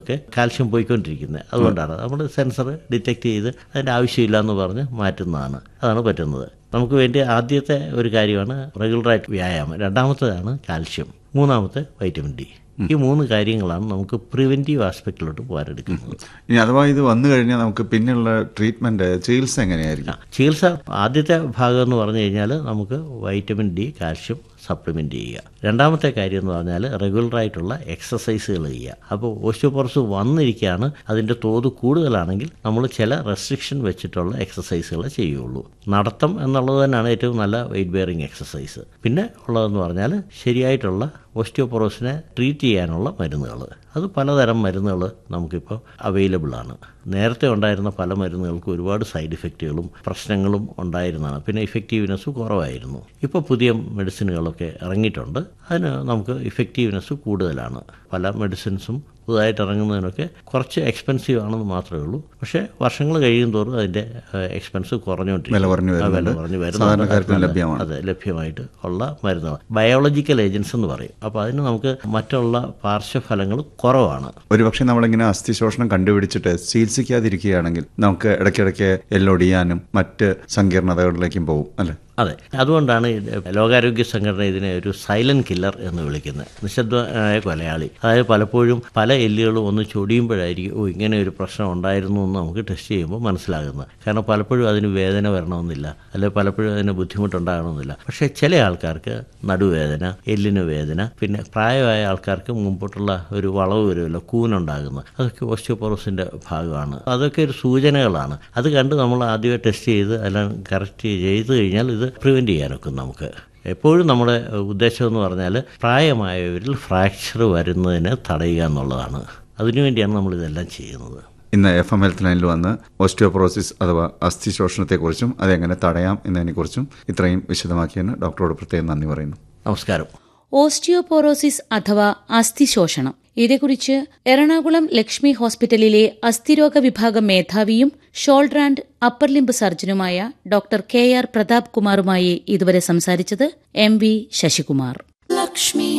ഒക്കെ കാൽഷ്യം പോയിക്കൊണ്ടിരിക്കുന്നത് അതുകൊണ്ടാണ് നമ്മൾ സെൻസർ ഡിറ്റക്ട് ചെയ്ത് അതിൻ്റെ ആവശ്യമില്ല എന്ന് പറഞ്ഞ് മാറ്റുന്നതാണ് അതാണ് പറ്റുന്നത് നമുക്ക് വേണ്ടി ആദ്യത്തെ ഒരു കാര്യമാണ് റെഗുലറായിട്ട് വ്യായാമം രണ്ടാമത്തേതാണ് കാൽഷ്യം മൂന്നാമത്തെ വൈറ്റമിൻ ഡി ഈ മൂന്ന് കാര്യങ്ങളാണ് നമുക്ക് പ്രിവെൻറ്റീവ് ആസ്പെക്റ്റിലോട്ട് പോകാനെടുക്കുന്നത് ഇനി അഥവാ ഇത് വന്നു കഴിഞ്ഞാൽ നമുക്ക് പിന്നെയുള്ള ട്രീറ്റ്മെന്റ് ചികിത്സ എങ്ങനെയായിരിക്കും ചികിത്സ ആദ്യത്തെ ഭാഗം എന്ന് പറഞ്ഞു കഴിഞ്ഞാൽ നമുക്ക് വൈറ്റമിൻ ഡി കാൽഷ്യം സപ്ലിമെൻറ്റ് ചെയ്യുക രണ്ടാമത്തെ കാര്യം എന്ന് പറഞ്ഞാൽ റെഗുലറായിട്ടുള്ള എക്സസൈസുകൾ ചെയ്യുക അപ്പോൾ ഓസ്റ്റിയോപോറസ് വന്നിരിക്കുകയാണ് അതിൻ്റെ തോത് കൂടുതലാണെങ്കിൽ നമ്മൾ ചില റെസ്ട്രിക്ഷൻ വെച്ചിട്ടുള്ള എക്സസൈസുകൾ ചെയ്യുള്ളൂ നടത്തം എന്നുള്ളത് തന്നെയാണ് ഏറ്റവും നല്ല വെയിറ്റ് ബെയറിങ് എക്സസൈസ് പിന്നെ ഉള്ളതെന്ന് പറഞ്ഞാൽ ശരിയായിട്ടുള്ള ഓസ്റ്റിയോപോറോസിനെ ട്രീറ്റ് ചെയ്യാനുള്ള മരുന്നുകൾ അത് പലതരം മരുന്നുകൾ നമുക്കിപ്പോൾ അവൈലബിൾ ആണ് നേരത്തെ ഉണ്ടായിരുന്ന പല മരുന്നുകൾക്കും ഒരുപാട് സൈഡ് ഇഫക്റ്റുകളും പ്രശ്നങ്ങളും ഉണ്ടായിരുന്നതാണ് പിന്നെ ഇഫക്റ്റീവ്നെസ് കുറവായിരുന്നു ഇപ്പോൾ പുതിയ മെഡിസിനുകളൊക്കെ ഇറങ്ങിയിട്ടുണ്ട് അതിന് നമുക്ക് ഇഫക്റ്റീവ്നെസ് കൂടുതലാണ് പല മെഡിസിൻസും പുതുതായിട്ട് ഇറങ്ങുന്നതിനൊക്കെ കുറച്ച് എക്സ്പെൻസീവ് ആണെന്ന് മാത്രമേ ഉള്ളൂ പക്ഷേ വർഷങ്ങൾ കഴിയും തോറും അതിൻ്റെ എക്സ്പെൻസ് കുറഞ്ഞുകൊണ്ടിരിക്കും വില കുറഞ്ഞു ആ, വില വരുന്നുണ്ട്. കുറഞ്ഞു സാധാരണക്കാർക്കും വരുന്നുണ്ട് ലഭ്യമാണ്. അതെ ലഭ്യമായിട്ട് ഉള്ള മരുന്നുകൾ ബയോളജിക്കൽ ഏജൻസ് എന്ന് പറയും അപ്പോൾ അതിന് നമുക്ക് മറ്റുള്ള പാർശ്വഫലങ്ങൾ കുറവാണ് ഒരുപക്ഷെ നമ്മളിങ്ങനെ അസ്ഥിശോഷണം കണ്ടുപിടിച്ചിട്ട് ചികിത്സിക്കാതിരിക്കുകയാണെങ്കിൽ നമുക്ക് ഇടയ്ക്കിടയ്ക്ക് എല്ലൊടിയാനും മറ്റ് സങ്കീർണതകളിലേക്കും പോകും അല്ലെ അതെ അതുകൊണ്ടാണ് ഇത് ലോകാരോഗ്യ സംഘടന ഇതിനെ ഒരു സൈലന്റ് കില്ലർ എന്ന് വിളിക്കുന്നത് നിശബ്ദമായ കൊലയാളി അതായത് പലപ്പോഴും പല എല്ലുകളും ഒന്ന് ചൊടിയുമ്പോഴായിരിക്കും ഓ ഇങ്ങനെ ഒരു പ്രശ്നം ഉണ്ടായിരുന്നു എന്ന് നമുക്ക് ടെസ്റ്റ് ചെയ്യുമ്പോൾ മനസ്സിലാകുന്നത് കാരണം പലപ്പോഴും അതിന് വേദന വരണമെന്നില്ല അല്ലെങ്കിൽ പലപ്പോഴും അതിന് ബുദ്ധിമുട്ടുണ്ടാകണമെന്നില്ല പക്ഷേ ചില ആൾക്കാർക്ക് നടുവേദന എല്ലിന് വേദന പിന്നെ പ്രായമായ ആൾക്കാർക്ക് മുമ്പോട്ടുള്ള ഒരു വളവ് വരുമല്ലോ കൂനുണ്ടാകുന്നത് അതൊക്കെ ഓസ്റ്റിയോപോറോസിൻ്റെ ഭാഗമാണ് അതൊക്കെ ഒരു സൂചനകളാണ് അത് കണ്ട് നമ്മൾ ആദ്യമേ ടെസ്റ്റ് ചെയ്ത് എല്ലാം കറക്റ്റ് ചെയ്ത് കഴിഞ്ഞാൽ ഇത് പ്രിവെൻറ്റ് ചെയ്യാനൊക്കെ നമുക്ക് എപ്പോഴും നമ്മുടെ ഉദ്ദേശം എന്ന് പറഞ്ഞാൽ പ്രായമായവരിൽ ഫ്രാക്ചർ വരുന്നതിനെ തടയുക എന്നുള്ളതാണ് അതിനുവേണ്ടിയാണ് നമ്മളിതെല്ലാം ചെയ്യുന്നത് ഇന്ന് എഫ് എം ഹെൽത്ത് ലൈനിൽ വന്ന് ഓസ്റ്റിയോപൊറോസിസ് അഥവാ അസ്ഥിശോഷണത്തെക്കുറിച്ചും അതെങ്ങനെ തടയാം എന്നതിനെക്കുറിച്ചും ഇത്രയും വിശദമാക്കിയതിന് ഡോക്ടറോട് പ്രത്യേകം നന്ദി പറയുന്നു നമസ്കാരം ഓസ്റ്റിയോപോറോസിസ് അഥവാ അസ്ഥിശോഷണം ഇതേക്കുറിച്ച് എറണാകുളം ലക്ഷ്മി ഹോസ്പിറ്റലിലെ അസ്ഥിരോഗ വിഭാഗം മേധാവിയും ഷോൾഡർ ആൻഡ് അപ്പർ ലിംബ് സർജനുമായ ഡോക്ടർ കെ ആർ പ്രതാപ് കുമാറുമായി ഇതുവരെ സംസാരിച്ചത് എം വി ശശികുമാർ ലക്ഷ്മി